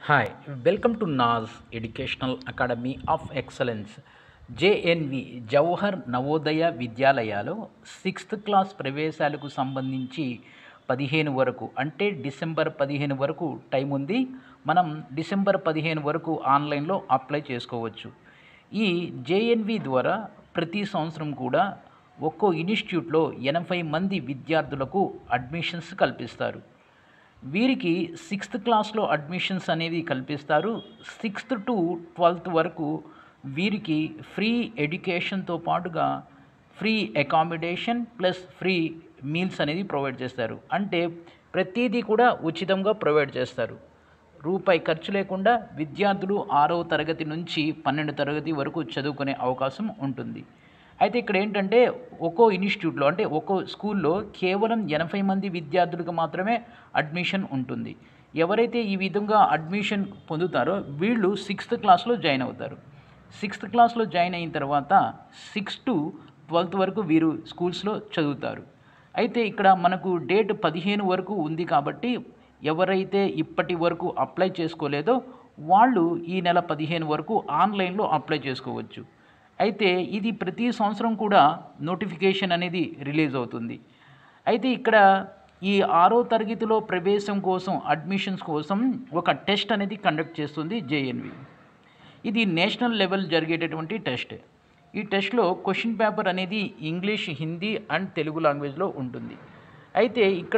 hi welcome to Naz educational academy of excellence JNV Jawahar Navodaya విద్యాలయాలో sixth class ప్రవేశాలకు సంబంధించి పదిహేను వరకు అంటే డిసెంబర్ పదిహేను వరకు టైం ఉంది మనం డిసెంబర్ పదిహేను వరకు ఆన్లైన్లో అప్లై చేసుకోవచ్చు ఈ జేఎన్వి ద్వారా ప్రతి సంవత్సరం కూడా ఒక్కో ఇన్స్టిట్యూట్లో ఎనభై మంది విద్యార్థులకు అడ్మిషన్స్ కల్పిస్తారు వీరికి సిక్స్త్ క్లాస్లో అడ్మిషన్స్ అనేది కల్పిస్తారు సిక్స్త్ టు ట్వెల్త్ వరకు వీరికి ఫ్రీ ఎడ్యుకేషన్తో పాటుగా free accommodation plus free meals అనేది ప్రొవైడ్ చేస్తారు అంటే ప్రతిదీ కూడా ఉచితంగా ప్రొవైడ్ చేస్తారు రూపాయి ఖర్చు లేకుండా విద్యార్థులు ఆరవ తరగతి నుంచి పన్నెండు తరగతి వరకు చదువుకునే అవకాశం ఉంటుంది అయితే ఇక్కడ ఏంటంటే ఒక్కో ఇన్స్టిట్యూట్లో అంటే ఒక్కో స్కూల్లో కేవలం ఎనభై మంది విద్యార్థులకు మాత్రమే అడ్మిషన్ ఉంటుంది ఎవరైతే ఈ విధంగా అడ్మిషన్ పొందుతారో వీళ్ళు సిక్స్త్ క్లాస్లో జాయిన్ అవుతారు సిక్స్త్ క్లాస్లో జాయిన్ అయిన తర్వాత సిక్స్ టు ట్వెల్త్ వరకు వీరు స్కూల్స్లో చదువుతారు అయితే ఇక్కడ మనకు డేట్ పదిహేను వరకు ఉంది కాబట్టి ఎవరైతే ఇప్పటి వరకు అప్లై చేసుకోలేదో వాళ్ళు ఈ నెల పదిహేను వరకు ఆన్లైన్లో అప్లై చేసుకోవచ్చు అయితే ఇది ప్రతి సంవత్సరం కూడా నోటిఫికేషన్ అనేది రిలీజ్ అవుతుంది అయితే ఇక్కడ ఈ ఆరో తరగతిలో ప్రవేశం కోసం అడ్మిషన్స్ కోసం ఒక టెస్ట్ అనేది కండక్ట్ చేస్తుంది జేఎన్వి ఇది నేషనల్ లెవెల్ జరిగేటటువంటి టెస్ట్ ఈ టెస్ట్లో క్వశ్చన్ పేపర్ అనేది ఇంగ్లీష్ హిందీ అండ్ తెలుగు లాంగ్వేజ్లో ఉంటుంది అయితే ఇక్కడ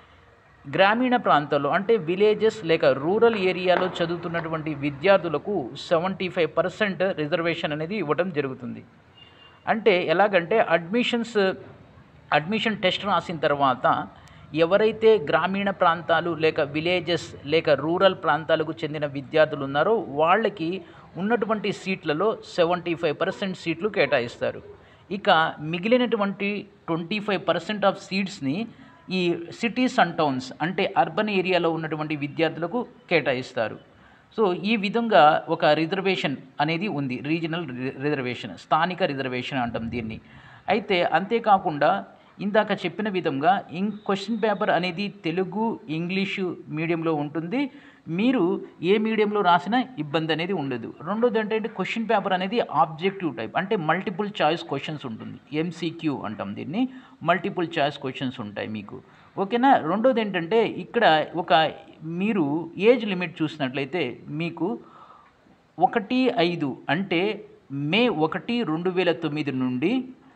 గ్రామీణ ప్రాంతాల్లో అంటే విలేజెస్ లేక రూరల్ ఏరియాలో చదువుతున్నటువంటి విద్యార్థులకు సెవెంటీ ఫైవ్ పర్సెంట్ రిజర్వేషన్ అనేది ఇవ్వడం జరుగుతుంది అంటే ఎలాగంటే అడ్మిషన్స్ అడ్మిషన్ టెస్ట్ రాసిన తర్వాత ఎవరైతే గ్రామీణ ప్రాంతాలు లేక విలేజెస్ లేక రూరల్ ప్రాంతాలకు చెందిన విద్యార్థులు ఉన్నారో వాళ్ళకి ఉన్నటువంటి సీట్లలో సెవెంటీ ఫైవ్ పర్సెంట్ సీట్లు కేటాయిస్తారు ఇక మిగిలినటువంటి ట్వంటీ ఫైవ్ పర్సెంట్ ఆఫ్ సీట్స్ని ఈ సిటీస్ అండ్ టౌన్స్ అంటే అర్బన్ ఏరియాలో ఉన్నటువంటి విద్యార్థులకు కేటాయిస్తారు సో ఈ విధంగా ఒక రిజర్వేషన్ అనేది ఉంది రీజనల్ రిజర్వేషన్ స్థానిక రిజర్వేషన్ అంటాం దీన్ని అయితే అంతేకాకుండా ఇందాక చెప్పిన విధంగా ఇం క్వశ్చన్ పేపర్ అనేది తెలుగు ఇంగ్లీషు మీడియంలో ఉంటుంది మీరు ఏ మీడియంలో రాసినా ఇబ్బంది అనేది ఉండదు రెండోది ఏంటంటే క్వశ్చన్ పేపర్ అనేది ఆబ్జెక్టివ్ టైప్ అంటే మల్టిపుల్ చాయిస్ క్వశ్చన్స్ ఉంటుంది ఎంసీక్యూ అంటాం దీన్ని మల్టిపుల్ చాయిస్ క్వశ్చన్స్ ఉంటాయి మీకు ఓకేనా రెండోది ఏంటంటే ఇక్కడ ఒక మీరు ఏజ్ లిమిట్ చూసినట్లయితే మీకు ఒకటి ఐదు అంటే మే ఒకటి రెండు వేల తొమ్మిది నుండి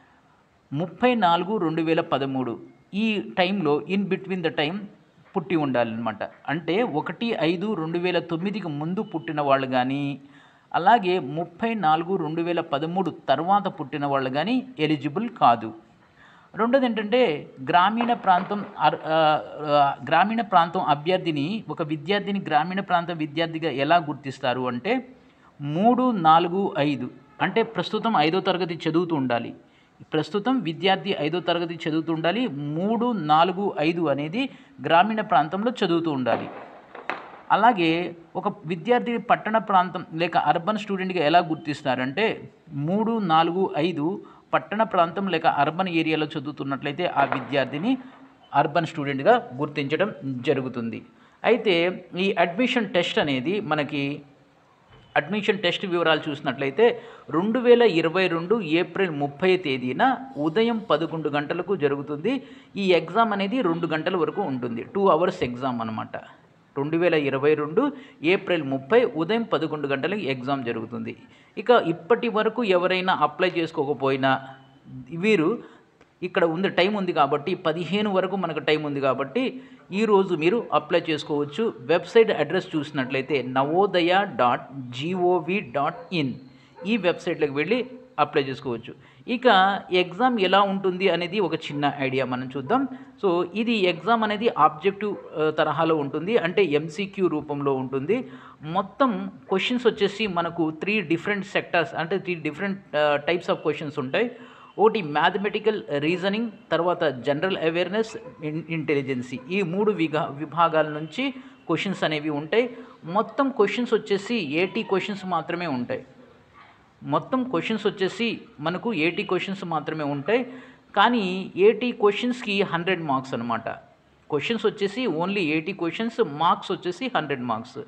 ముప్పై నాలుగు రెండు వేల పదమూడు ఈ టైంలో ఇన్ బిట్వీన్ ద టైం పుట్టి ఉండాలన్నమాట అంటే ఒకటి ఐదు రెండు వేల తొమ్మిదికి ముందు పుట్టిన వాళ్ళు కానీ అలాగే ముప్పై నాలుగు రెండు వేల పదమూడు తర్వాత పుట్టిన వాళ్ళు కానీ ఎలిజిబుల్ కాదు రెండోది ఏంటంటే గ్రామీణ ప్రాంతం గ్రామీణ ప్రాంతం అభ్యర్థిని ఒక విద్యార్థిని గ్రామీణ ప్రాంతం విద్యార్థిగా ఎలా గుర్తిస్తారు అంటే మూడు నాలుగు ఐదు అంటే ప్రస్తుతం ఐదో తరగతి చదువుతూ ఉండాలి ప్రస్తుతం విద్యార్థి ఐదో తరగతి చదువుతూ ఉండాలి మూడు నాలుగు ఐదు అనేది గ్రామీణ ప్రాంతంలో చదువుతూ ఉండాలి అలాగే ఒక విద్యార్థి పట్టణ ప్రాంతం లేక అర్బన్ స్టూడెంట్గా ఎలా గుర్తిస్తారంటే మూడు నాలుగు ఐదు పట్టణ ప్రాంతం లేక అర్బన్ ఏరియాలో చదువుతున్నట్లయితే ఆ విద్యార్థిని అర్బన్ స్టూడెంట్గా గుర్తించడం జరుగుతుంది అయితే ఈ అడ్మిషన్ టెస్ట్ అనేది మనకి అడ్మిషన్ టెస్ట్ వివరాలు చూసినట్లయితే రెండు వేల ఇరవై రెండు ఏప్రిల్ ముప్పై తేదీన ఉదయం పదకొండు గంటలకు జరుగుతుంది ఈ ఎగ్జామ్ అనేది రెండు గంటల వరకు ఉంటుంది టూ అవర్స్ ఎగ్జామ్ అనమాట రెండు వేల ఇరవై రెండు ఏప్రిల్ ముప్పై ఉదయం పదకొండు గంటలకు ఎగ్జామ్ జరుగుతుంది ఇక ఇప్పటి వరకు ఎవరైనా అప్లై చేసుకోకపోయినా వీరు ఇక్కడ ఉంది టైం ఉంది కాబట్టి పదిహేను వరకు మనకు టైం ఉంది కాబట్టి ఈరోజు మీరు అప్లై చేసుకోవచ్చు వెబ్సైట్ అడ్రస్ చూసినట్లయితే Navodaya dot G O V dot in ఈ వెబ్సైట్లోకి వెళ్ళి అప్లై చేసుకోవచ్చు ఇక ఎగ్జామ్ ఎలా ఉంటుంది అనేది ఒక చిన్న ఐడియా మనం చూద్దాం సో ఇది ఎగ్జామ్ అనేది ఆబ్జెక్టివ్ తరహాలో ఉంటుంది అంటే ఎంసీక్యూ రూపంలో ఉంటుంది మొత్తం క్వశ్చన్స్ వచ్చేసి మనకు త్రీ డిఫరెంట్ సెక్టర్స్ అంటే three different types of questions ఉంటాయి ఒకటి మ్యాథమెటికల్ రీజనింగ్ తర్వాత జనరల్ అవేర్నెస్ ఇంటెలిజెన్సీ ఈ మూడు విగా విభాగాల నుంచి క్వశ్చన్స్ అనేవి ఉంటాయి మొత్తం క్వశ్చన్స్ వచ్చేసి ఎయిటీ క్వశ్చన్స్ మాత్రమే ఉంటాయి మొత్తం క్వశ్చన్స్ వచ్చేసి మనకు ఎయిటీ క్వశ్చన్స్ మాత్రమే ఉంటాయి కానీ ఎయిటీ క్వశ్చన్స్కి హండ్రెడ్ మార్క్స్ అనమాట క్వశ్చన్స్ వచ్చేసి ఓన్లీ ఎయిటీ క్వశ్చన్స్ మార్క్స్ వచ్చేసి హండ్రెడ్ మార్క్స్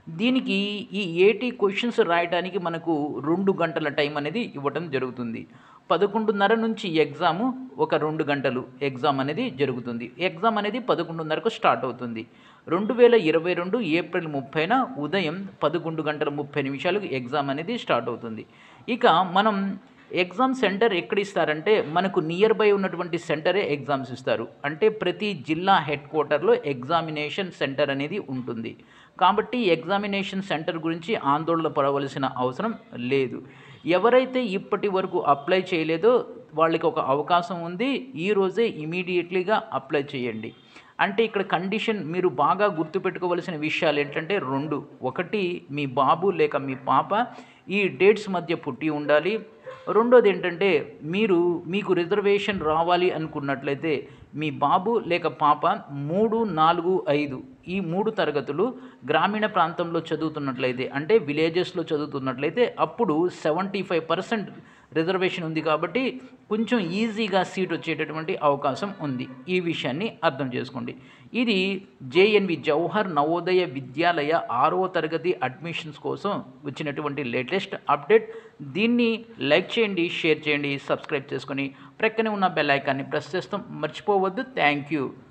దీనికి ఈ ఏటీ క్వశ్చన్స్ రాయడానికి మనకు రెండు గంటల టైం అనేది ఇవ్వటం జరుగుతుంది పదకొండున్నర నుంచి ఎగ్జాము ఒక రెండు గంటలు ఎగ్జామ్ అనేది జరుగుతుంది ఎగ్జామ్ అనేది పదకొండున్నరకు స్టార్ట్ అవుతుంది రెండు వేల ఇరవై రెండు ఏప్రిల్ ముప్పైన ఉదయం పదకొండు గంటల ముప్పై నిమిషాలకు ఎగ్జామ్ అనేది స్టార్ట్ అవుతుంది ఇక మనం ఎగ్జామ్ సెంటర్ ఎక్కడ ఇస్తారంటే మనకు నియర్ బై ఉన్నటువంటి సెంటరే ఎగ్జామ్స్ ఇస్తారు అంటే ప్రతి జిల్లా హెడ్ క్వార్టర్లో ఎగ్జామినేషన్ సెంటర్ అనేది ఉంటుంది కాబట్టి ఎగ్జామినేషన్ సెంటర్ గురించి ఆందోళన పడవలసిన అవసరం లేదు ఎవరైతే ఇప్పటి వరకు అప్లై చేయలేదో వాళ్ళకి ఒక అవకాశం ఉంది ఈ రోజే ఇమీడియట్లీగా అప్లై చేయండి అంటే ఇక్కడ కండిషన్ మీరు బాగా గుర్తుపెట్టుకోవలసిన విషయాలు ఏంటంటే రెండు ఒకటి మీ బాబు లేక మీ పాప ఈ డేట్స్ మధ్య పుట్టి ఉండాలి రెండోది ఏంటంటే మీరు మీకు రిజర్వేషన్ రావాలి అనుకున్నట్లయితే మీ బాబు లేక పాప మూడు నాలుగు ఐదు ఈ మూడు తరగతులు గ్రామీణ ప్రాంతంలో చదువుతున్నట్లయితే అంటే విలేజెస్లో చదువుతున్నట్లయితే అప్పుడు సెవెంటీ ఫైవ్ పర్సెంట్ రిజర్వేషన్ ఉంది కాబట్టి కొంచెం ఈజీగా సీట్ వచ్చేటటువంటి అవకాశం ఉంది ఈ విషయాన్ని అర్థం చేసుకోండి ఇది జేఎన్వి జవహర్ నవోదయ విద్యాలయ ఆరవ తరగతి అడ్మిషన్స్ కోసం వచ్చినటువంటి లేటెస్ట్ అప్డేట్ దీన్ని లైక్ చేయండి షేర్ చేయండి సబ్స్క్రైబ్ చేసుకొని ప్రక్కనే ఉన్న బెల్ ఐకాన్ని ప్రెస్ చేస్తాం మర్చిపోవద్దు థ్యాంక్ యూ